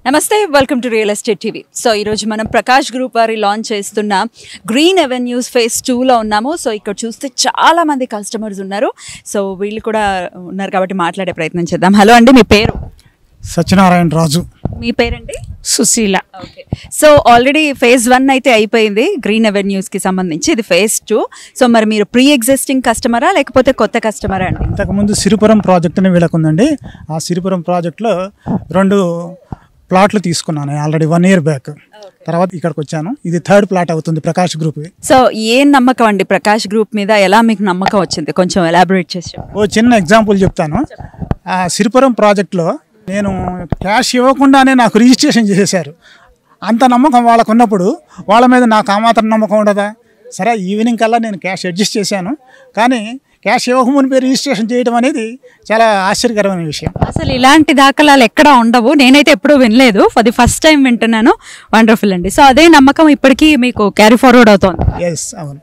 నమస్తే welcome to real estate TV so ఈరోజు మనం ప్రకాష్ గ్రూప్ వారి లాంచ్ చేస్తున్న గ్రీన్ అవెన్యూస్ ఫేస్ టూలో ఉన్నాము సో ఇక్కడ చూస్తే చాలా మంది కస్టమర్స్ ఉన్నారు సో వీళ్ళు కూడా ఉన్నారు కాబట్టి మాట్లాడే ప్రయత్నం చేద్దాం హలో అండి మీ పేరు సత్యనారాయణ రాజు మీ పేరండి Sushila okay so already phase one అయితే అయిపోయింది గ్రీన్ అవెన్యూస్కి సంబంధించి ఇది ఫేజ్ టూ సో మరి మీరు ప్రీ ఎగ్జిస్టింగ్ కస్టమరా లేకపోతే కొత్త కస్టమరా అండి ఇంతకుముందు సిరిపురం ప్రాజెక్ట్ అని వీళ్ళకుందండి ఆ సిరిపురం ప్రాజెక్ట్లో రెండు ప్లాట్లు తీసుకున్నాను ఆల్రెడీ వన్ ఇయర్ బ్యాక్ తర్వాత ఇక్కడికి వచ్చాను ఇది థర్డ్ ప్లాట్ అవుతుంది ప్రకాష్ గ్రూప్ సో ఏం నమ్మకం అండి ప్రకాష్ గ్రూప్ మీద ఎలా మీకు నమ్మకం వచ్చింది కొంచెం ఎలాబొరేట్ చేసి చెప్పండి. ఓ చిన్న ఎగ్జాంపుల్ చెప్తాను ఆ సిరిపురం ప్రాజెక్ట్లో నేను క్యాష్ ఇవ్వకుండానే నాకు రిజిస్ట్రేషన్ చేసేశారు అంత నమ్మకం వాళ్ళకు ఉన్నప్పుడు వాళ్ళ మీద నాకు ఆ మాత్రం నమ్మకం ఉండదా సరే ఈవినింగ్ కల్లా నేను క్యాష్ అడ్జస్ట్ చేశాను కానీ క్యాష్ ఇవ్వకమునిపై రిజిస్ట్రేషన్ చేయడం అనేది చాలా ఆశ్చర్యకరమైన విషయం అసలు ఇలాంటి దాఖలాలు ఎక్కడా ఉండవు నేనైతే ఎప్పుడూ వినలేదు ఫర్ ది ఫస్ట్ టైం వింటున్నాను వండర్ఫుల్ అండి సో అదే నమ్మకం ఇప్పటికీ మీకు క్యారీ ఫార్వర్డ్ అవుతోంది ఎస్ అవును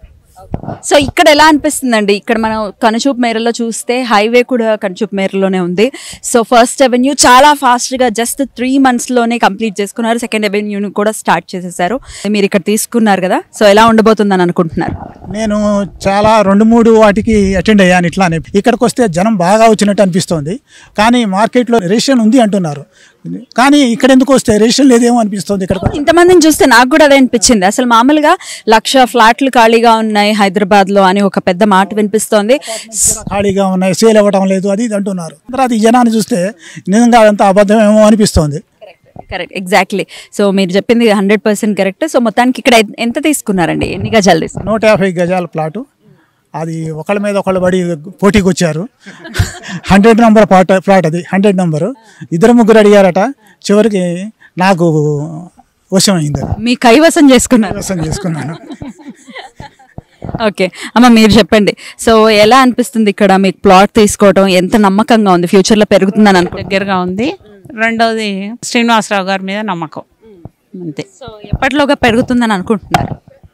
సో ఇక్కడ ఎలా అనిపిస్తుందండి ఇక్కడ మనం కనుచూపు మేరలో చూస్తే హైవే కూడా కనుచూపు మేరలోనే ఉంది సో ఫస్ట్ అవెన్యూ చాలా ఫాస్ట్గా జస్ట్ త్రీ మంత్స్లోనే కంప్లీట్ చేసుకున్నారు సెకండ్ అవెన్యూని కూడా స్టార్ట్ చేసేసారు మీరు ఇక్కడ తీసుకున్నారు కదా సో ఎలా ఉండబోతుందని అనుకుంటున్నారు నేను చాలా రెండు మూడు వాటికి అటెండ్ అయ్యాను ఇట్లానే ఇక్కడికి వస్తే జనం బాగా వచ్చినట్టు అనిపిస్తోంది కానీ మార్కెట్లో రిజిస్ట్రేషన్ ఉంది అంటున్నారు కానీ ఇక్కడ ఎందుకు వస్తే రిజిస్ట్రేషన్ లేదేమో అనిపిస్తుంది ఇక్కడ ఇంతమందిని చూస్తే నాకు కూడా అదే అనిపించింది అసలు మామూలుగా లక్ష ఫ్లాట్లు ఖాళీగా ఉన్నాయి హైదరాబాద్ లో అని ఒక పెద్ద మాట వినిపిస్తోంది ఖాళీగా ఉన్నాయి సేల్ అవ్వడం లేదు అది ఇది అంటున్నారు తర్వాత ఈ జనాన్ని చూస్తే నిజంగా అదంతా అబద్ధమేమో అనిపిస్తోంది కరెక్ట్ ఎగ్జాక్ట్లీ సో మీరు చెప్పింది హండ్రెడ్ పర్సెంట్ కరెక్ట్ సో మొత్తానికి ఇక్కడ ఎ- ఎంత తీసుకున్నారండి ఎన్ని గజాలు తీసుకున్నారు నూట యాభై గజాల ప్లాటు అది ఒకళ్ళ మీద ఒకళ్ళు పడి పోటీకి వచ్చారు హండ్రెడ్ నెంబర్ ప్లాట్ ప్లాట్ అది హండ్రెడ్ నెంబరు ఇద్దరు ముగ్గురు అడిగారట చివరికి నాకు వశమైంది అది మీ కైవసం చేసుకున్నారు వ్యవసాయం చేసుకున్నాను ఓకే అమ్మ మీరు చెప్పండి సో ఎలా అనిపిస్తుంది ఇక్కడ మీకు ప్లాట్ తీసుకోవడం ఎంత నమ్మకంగా ఉంది ఫ్యూచర్ లో పెరుగుతుందని అనుకుంటున్నారు దగ్గరగా ఉంది రెండవది శ్రీనివాసరావు గారి మీద నమ్మకం అంతే సో ఎప్పటిలోగా పెరుగుతుందని అనుకుంటున్నారు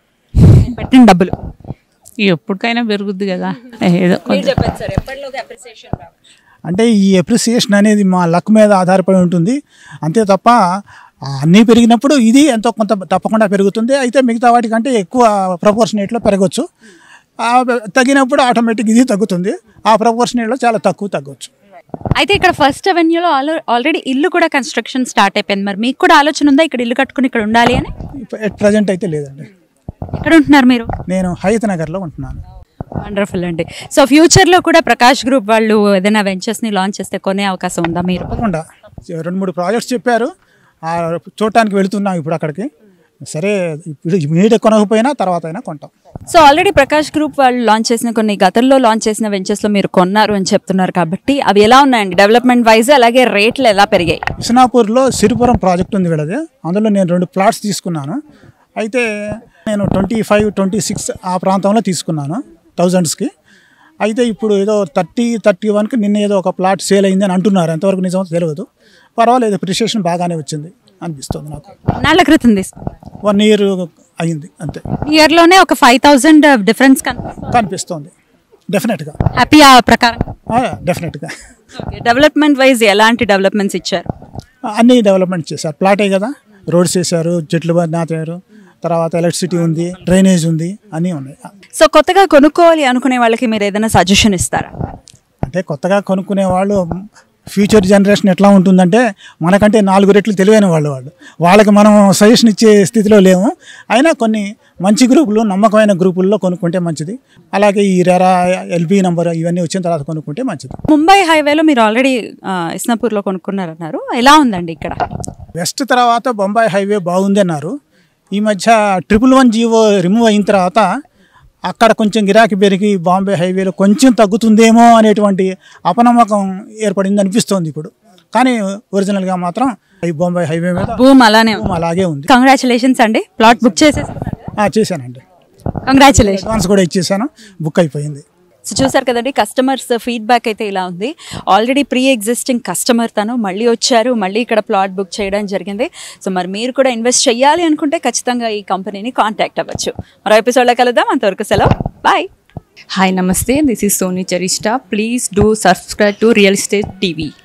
పెట్టిన డబ్బులు ఎప్పటికైనా పెరుగుద్ది కదా ఏదో కొంచెం. చెప్పండి సార్ ఎప్పటిలోగా అప్రిసియేషన్ అంటే ఈ అప్రిసియేషన్ అనేది మా లక్ మీద ఆధారపడి ఉంటుంది అంతే తప్ప ఆ, అన్నీ పెరిగినప్పుడు ఇది ఎంతో కొంత తప్పకుండా పెరుగుతుంది అయితే మిగతా వాటికంటే ఎక్కువ ప్రపోర్షనేట్లో పెరగచ్చు ఆ, తగినప్పుడు ఆటోమేటిక్ ఇది తగ్గుతుంది ఆ ప్రపోర్షనేట్లో చాలా తక్కువ తగ్గొచ్చు అయితే ఇక్కడ ఫస్ట్ అవెన్యూలో ఆల్రెడీ ఇల్లు కూడా కన్స్ట్రక్షన్ స్టార్ట్ అయిపోయింది మరి మీకు కూడా ఆలోచన ఉందా ఇక్కడ ఇల్లు కట్టుకుని ఇక్కడ ఉండాలి అని ఎట్ ప్రజెంట్ అయితే లేదండి ఎక్కడ ఉంటున్నారు మీరు నేను హైత్ నగర్లో ఉంటున్నాను వండర్ఫుల్ అండి సో ఫ్యూచర్లో కూడా ప్రకాష్ గ్రూప్ వాళ్ళు ఏదైనా వెంచర్స్ని లాంచ్ చేస్తే కొనే అవకాశం ఉందా మీరు తప్పకుండా రెండు మూడు ప్రాజెక్ట్స్ చెప్పారు ఆ, చూడటానికి వెళుతున్నాం ఇప్పుడు అక్కడికి సరే ఇప్పుడు ఇమీడియట్ కొనకపోయినా తర్వాత అయినా కొంటాం సో ఆల్రెడీ ప్రకాష్ గ్రూప్ వాళ్ళు లాంచ్ చేసిన కొన్ని గతంలో లాంచ్ చేసిన వెంచర్స్లో మీరు కొన్నారు అని చెప్తున్నారు కాబట్టి అవి ఎలా ఉన్నాయండి డెవలప్మెంట్ వైజ్ అలాగే రేట్లు ఎలా పెరిగాయి విసనాపూర్లో సిరిపురం ప్రాజెక్ట్ ఉంది వీళ్ళది అందులో నేను రెండు ప్లాట్స్ తీసుకున్నాను అయితే నేను ట్వంటీ ఫైవ్ ట్వంటీ సిక్స్ ఆ ప్రాంతంలో తీసుకున్నాను థౌజండ్స్కి అయితే ఇప్పుడు ఏదో థర్టీ థర్టీ వన్కి నిన్న ఏదో ఒక ప్లాట్ సేల్ అయింది అని అంటున్నారు ఎంతవరకు నిజమో తెలియదు పర్వాలేదు అప్రిషియేషన్ బాగానే వచ్చింది అనిపిస్తుంది నాకు నాళ్ళ క్రితం తీసుకున్నారు వన్ ఇయర్ అయింది అంతే ఇయర్లోనే ఒక ఫైవ్ థౌజండ్ డిఫరెన్స్ కనిపిస్తుంది డెఫినెట్గా హ్యాపీ ఆ ప్రకారం డెఫినెట్గా డెవలప్మెంట్ వైజ్ ఎలాంటి డెవలప్మెంట్స్ ఇచ్చారు అన్నీ డెవలప్మెంట్ చేశారు ప్లాటే కదా రోడ్స్ వేశారు చెట్లు నాటారు తర్వాత ఎలక్ట్రిసిటీ ఉంది డ్రైనేజ్ ఉంది అన్నీ ఉన్నాయి సో కొత్తగా కొనుక్కోవాలి అనుకునే వాళ్ళకి మీరు ఏదైనా సజెషన్ ఇస్తారా అంటే కొత్తగా కొనుక్కునే వాళ్ళు ఫ్యూచర్ జనరేషన్ ఎట్లా ఉంటుందంటే మనకంటే నాలుగు రెట్లు తెలివైన వాళ్ళు వాళ్ళు వాళ్ళకి మనం సజెషన్ ఇచ్చే స్థితిలో లేము అయినా కొన్ని మంచి గ్రూపులు నమ్మకమైన గ్రూపుల్లో కొనుక్కుంటే మంచిది అలాగే ఈ రెరా ఎల్బీ నంబర్ ఇవన్నీ వచ్చిన తర్వాత కొనుక్కుంటే మంచిది ముంబై హైవేలో మీరు ఆల్రెడీ ఇస్నాపూర్లో కొనుక్కున్నారన్నారు ఎలా ఉందండి ఇక్కడ వెస్ట్ తర్వాత బొంబాయి హైవే బాగుంది అన్నారు ఈ మధ్య ట్రిపుల్ వన్ జీవో రిమూవ్ అయిన తర్వాత అక్కడ కొంచెం గిరాకీ పెరిగి బాంబే హైవేలో కొంచెం తగ్గుతుందేమో అనేటువంటి అపనమ్మకం ఏర్పడింది అనిపిస్తోంది ఇప్పుడు కానీ ఒరిజినల్గా మాత్రం ఈ బొంబాయి హైవే మీద భూమ్ అలానే ఉంది అలాగే ఉంది కంగ్రాచులేషన్స్ అండి ప్లాట్ బుక్ చేసేసుకున్నారు ఆ, చేశానండి కంగ్రాచులేషన్ అడ్వాన్స్ కూడా ఇచ్చేసాను బుక్ అయిపోయింది సో చూసారు కదండి కస్టమర్స్ ఫీడ్బ్యాక్ అయితే ఇలా ఉంది ఆల్రెడీ ప్రీ ఎగ్జిస్టింగ్ కస్టమర్ తను మళ్ళీ వచ్చారు మళ్ళీ ఇక్కడ ప్లాట్ బుక్ చేయడం జరిగింది సో మరి మీరు కూడా ఇన్వెస్ట్ చేయాలి అనుకుంటే ఖచ్చితంగా ఈ కంపెనీని కాంటాక్ట్ అవ్వచ్చు మరో ఎపిసోడ్లో కలుద్దాం అంతవరకు సెలవు bye Hi, Namaste. This is Soni Charishta. Please do subscribe to Real Estate TV.